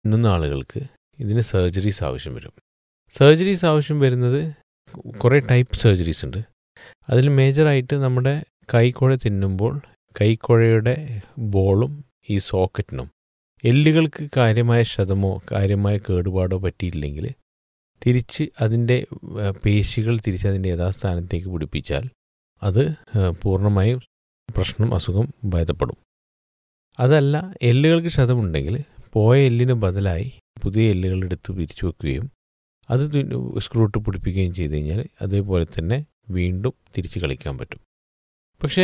തിന്നുന്ന ആളുകൾക്ക് ഇതിന് സർജറീസ് ആവശ്യം വരും സർജറീസ് ആവശ്യം വരുന്നത് കുറേ ടൈപ്പ് സർജറീസ് ഉണ്ട് അതിൽ മേജറായിട്ട് നമ്മുടെ കൈക്കുഴ തിന്നുമ്പോൾ കൈക്കുഴയുടെ ബോളും ഈ സോക്കറ്റിനും എല്ലുകൾക്ക് കാര്യമായ ക്ഷതമോ കാര്യമായ കേടുപാടോ പറ്റിയില്ലെങ്കിൽ തിരിച്ച് അതിൻ്റെ ഏഹ്, പേശികൾ തിരിച്ച് അതിൻ്റെ യഥാസ്ഥാനത്തേക്ക് പിടിപ്പിച്ചാൽ അത് ഏഹ്, പൂർണ്ണമായും പ്രശ്നം അസുഖം ഭേദപ്പെടും അതല്ല എല്ലുകൾക്ക് ക്ഷതമുണ്ടെങ്കിൽ പോയ എല്ലിന് ബദലായി പുതിയ എല്ലുകൾ എടുത്ത് പിരിച്ചു വെക്കുകയും അത് സ്ക്രൂ ഇട്ട് പിടിപ്പിക്കുകയും ചെയ്ത് കഴിഞ്ഞാൽ അതേപോലെ തന്നെ വീണ്ടും തിരിച്ച് കളിക്കാൻ പറ്റും പക്ഷേ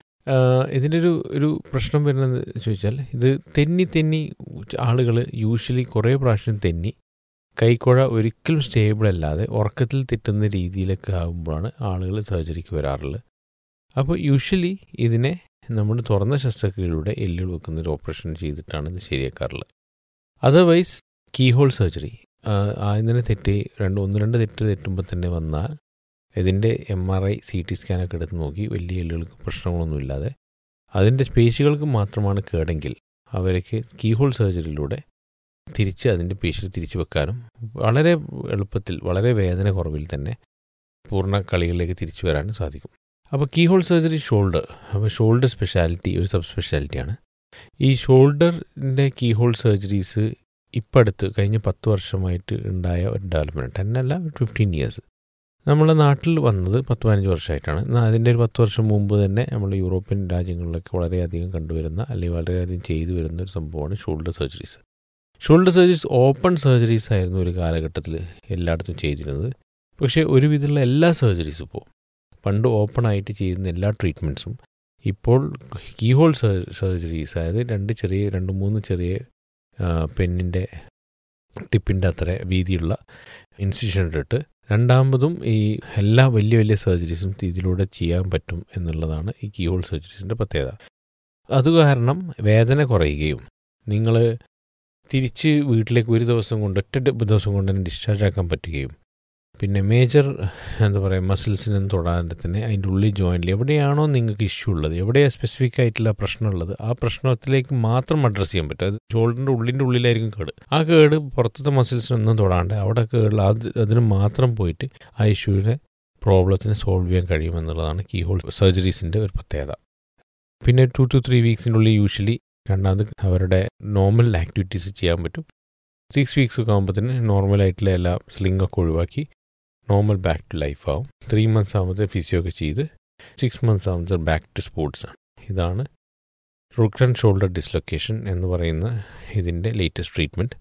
ഇതിൻ്റെ ഒരു ഒരു പ്രശ്നം വരുന്നത് ചോദിച്ചാൽ ഇത് തെന്നി തെന്നി ആളുകൾ യൂഷ്വലി കുറേ പ്രാവശ്യം തെന്നി കൈക്കുഴ ഒരിക്കലും സ്റ്റേബിൾ അല്ലാതെ ഉറക്കത്തിൽ തെറ്റുന്ന രീതിയിലൊക്കെ ആകുമ്പോഴാണ് ആളുകൾ സർജറിക്ക് വരാറുള്ളത് അപ്പോൾ യൂഷ്വലി ഇതിനെ നമ്മൾ തുറന്ന ശസ്ത്രക്രിയയിലൂടെ എല്ലുകൾ വെക്കുന്ന ഒരു ഓപ്പറേഷൻ ചെയ്തിട്ടാണ് ഇത് ശരിയാക്കാറുള്ളത് അതർവൈസ് കീഹോൾ സർജറി ആദ്യം തന്നെ തെറ്റ് രണ്ട് ഒന്ന് രണ്ട് തെറ്റ് തെറ്റുമ്പോൾ തന്നെ വന്നാൽ ഇതിൻ്റെ M R I C T സ്കാനൊക്കെ എടുത്ത് നോക്കി വലിയ എല്ലുകൾക്ക് പ്രശ്നങ്ങളൊന്നുമില്ലാതെ അതിൻ്റെ പേശികൾക്ക് മാത്രമാണ് കേടെങ്കിൽ അവർക്ക് കീഹോൾ സർജറിയിലൂടെ തിരിച്ച് അതിൻ്റെ പേശികൾ തിരിച്ചു വെക്കാനും വളരെ എളുപ്പത്തിൽ വളരെ വേദന കുറവിൽ തന്നെ പൂർണ്ണ കളികളിലേക്ക് തിരിച്ചു വരാനും സാധിക്കും അപ്പോൾ കീഹോൾ സർജറി ഷോൾഡർ അപ്പോൾ ഷോൾഡർ സ്പെഷ്യാലിറ്റി ഒരു സബ് സ്പെഷ്യാലിറ്റിയാണ് ഈ ഷോൾഡറിൻ്റെ കീഹോൾ സർജറീസ് ഇപ്പം അടുത്ത് കഴിഞ്ഞ പത്ത് വർഷമായിട്ട് ഉണ്ടായ ഒരു ഡെവലപ്മെൻറ്റ് ടെൻ അല്ല ഫിഫ്റ്റീൻ ഇയേഴ്സ് നമ്മളെ നാട്ടിൽ വന്നത് പത്ത് പതിനഞ്ച് വർഷമായിട്ടാണ് എന്നാൽ അതിൻ്റെ ഒരു പത്ത് വർഷം മുമ്പ് തന്നെ നമ്മൾ യൂറോപ്യൻ രാജ്യങ്ങളിലൊക്കെ വളരെയധികം കണ്ടുവരുന്ന അല്ലെങ്കിൽ വളരെയധികം ചെയ്തു വരുന്ന ഒരു സംഭവമാണ് shoulder surgeries shoulder surgeries open surgeries ആയിരുന്നു ഒരു കാലഘട്ടത്തിൽ എല്ലായിടത്തും ചെയ്തിരുന്നത് പക്ഷേ ഒരുവിധമുള്ള എല്ലാ സർജറീസും ഇപ്പോൾ പണ്ട് ഓപ്പൺ ആയിട്ട് ചെയ്യുന്ന എല്ലാ ട്രീറ്റ്മെൻറ്റ്സും ഇപ്പോൾ കീഹോൾ സർജറീസ് അതായത് രണ്ട് ചെറിയ രണ്ട് മൂന്ന് ചെറിയ പെന്നിൻ്റെ ടിപ്പിൻ്റെ അത്ര വീതിയുള്ള ഇൻസിഷൻ ഇട്ടിട്ട് രണ്ടാമതും ഈ എല്ലാ വലിയ വലിയ സർജറീസും ഇതിലൂടെ ചെയ്യാൻ പറ്റും എന്നുള്ളതാണ് ഈ കീഹോൾ സർജറീസിൻ്റെ പ്രത്യേകത അതുകാരണം വേദന കുറയുകയും നിങ്ങൾ തിരിച്ച് വീട്ടിലേക്ക് ഒരു ദിവസം കൊണ്ട് ഒറ്റ ദിവസം കൊണ്ട് തന്നെ ഡിസ്ചാർജ് ആക്കാൻ പറ്റുകയും പിന്നെ മേജർ എന്താ പറയുക മസിൽസിനൊന്നും തൊടാതെ തന്നെ അതിൻ്റെ ഉള്ളിൽ ജോയിൻറ്റിൽ എവിടെയാണോ നിങ്ങൾക്ക് ഇഷ്യൂ ഉള്ളത് എവിടെയാണ് സ്പെസിഫിക് ആയിട്ടുള്ള പ്രശ്നമുള്ളത് ആ പ്രശ്നത്തിലേക്ക് മാത്രം അഡ്രസ്സ് ചെയ്യാൻ പറ്റും അത് ഷോൾഡറിൻ്റെ ഉള്ളിൻ്റെ ഉള്ളിലായിരിക്കും കേട് ആ കേട് പുറത്തത്തെ മസിൽസിനൊന്നും തൊടാണ്ട് അവിടെ കേടുള്ള അത് അതിന് മാത്രം പോയിട്ട് ആ ഇഷ്യൂവിനെ പ്രോബ്ലത്തിനെ സോൾവ് ചെയ്യാൻ കഴിയുമെന്നുള്ളതാണ് കീ ഹോൾ സർജറീസിൻ്റെ ഒരു പ്രത്യേകത പിന്നെ ടു ടു ത്രീ വീക്സിൻ്റെ ഉള്ളിൽ യൂഷ്വലി രണ്ടാമത് അവരുടെ നോർമൽ ആക്ടിവിറ്റീസ് ചെയ്യാൻ പറ്റും സിക്സ് വീക്സ് ഒക്കെ ആകുമ്പോഴത്തേന് നോർമലായിട്ടുള്ള എല്ലാ സ്ലിംഗ് ഒക്കെ ഒഴിവാക്കി നോർമൽ ബാക്ക് ടു ലൈഫ് ആവും ത്രീ മന്ത്സ് ആകുമ്പോൾ ഫിസിയോ ഒക്കെ ചെയ്ത് സിക്സ് മന്ത്സ് ആകുമ്പോൾ ബാക്ക് ടു സ്പോർട്സ് ആണ് ഇതാണ് റൂട്ട് ആൻഡ് ഷോൾഡർ ഡിസ്ലൊക്കേഷൻ എന്ന് പറയുന്ന ഇതിൻ്റെ ലേറ്റസ്റ്റ് ട്രീറ്റ്മെൻറ്റ്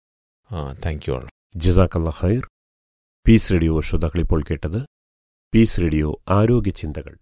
ആ താങ്ക് യു ആൾ ജസാക്കല്ല ഖൈർ പീസ് റേഡിയോ ശ്രോതാക്കൾ ഇപ്പോൾ കേട്ടത് പീസ് റേഡിയോ ആരോഗ്യ ചിന്തകൾ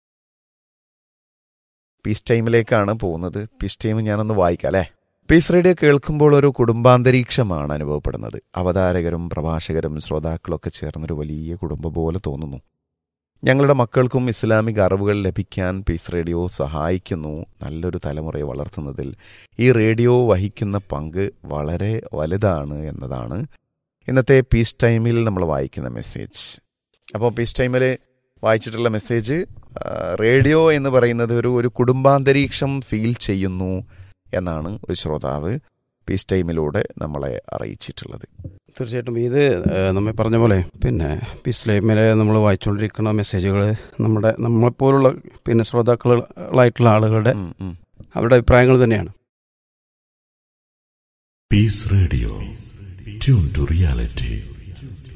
പീസ് ടൈമിലേക്കാണ് പോകുന്നത് പീസ് ടൈം ഞാനൊന്ന് വായിക്കാം അല്ലേ പീസ് റേഡിയോ കേൾക്കുമ്പോൾ ഒരു കുടുംബാന്തരീക്ഷമാണ് അനുഭവപ്പെടുന്നത് അവതാരകരും പ്രഭാഷകരും ശ്രോതാക്കളൊക്കെ ചേർന്നൊരു വലിയ കുടുംബം പോലെ തോന്നുന്നു ഞങ്ങളുടെ മക്കൾക്കും ഇസ്ലാമിക അറിവുകൾ ലഭിക്കാൻ പീസ് റേഡിയോ സഹായിക്കുന്നു നല്ലൊരു തലമുറയെ വളർത്തുന്നതിൽ ഈ റേഡിയോ വഹിക്കുന്ന പങ്ക് വളരെ വലുതാണ് എന്നതാണ് ഇന്നത്തെ പീസ് ടൈമിൽ നമ്മൾ വായിക്കുന്ന മെസ്സേജ് അപ്പോൾ പീസ് ടൈമിൽ വായിച്ചിട്ടുള്ള മെസ്സേജ് റേഡിയോ എന്ന് പറയുന്നത് ഒരു ഒരു കുടുംബാന്തരീക്ഷം ഫീൽ ചെയ്യുന്നു എന്നാണ് ഒരു ശ്രോതാവ് പീസ് ടൈമിലൂടെ നമ്മളെ അറിയിച്ചിട്ടുള്ളത് തീർച്ചയായിട്ടും ഇത് നമ്മെ പറഞ്ഞ പോലെ പിന്നെ ഇസ്ലാമിലെ നമ്മൾ വായിച്ചുകൊണ്ടിരിക്കുന്ന മെസ്സേജുകൾ നമ്മുടെ നമ്മളെപ്പോലുള്ള പിന്നെ ശ്രോതാക്കളായിട്ടുള്ള ആളുകളുടെ ഉം, ഉം. അവരുടെ അഭിപ്രായങ്ങൾ തന്നെയാണ് Peace Radio. Tune to reality.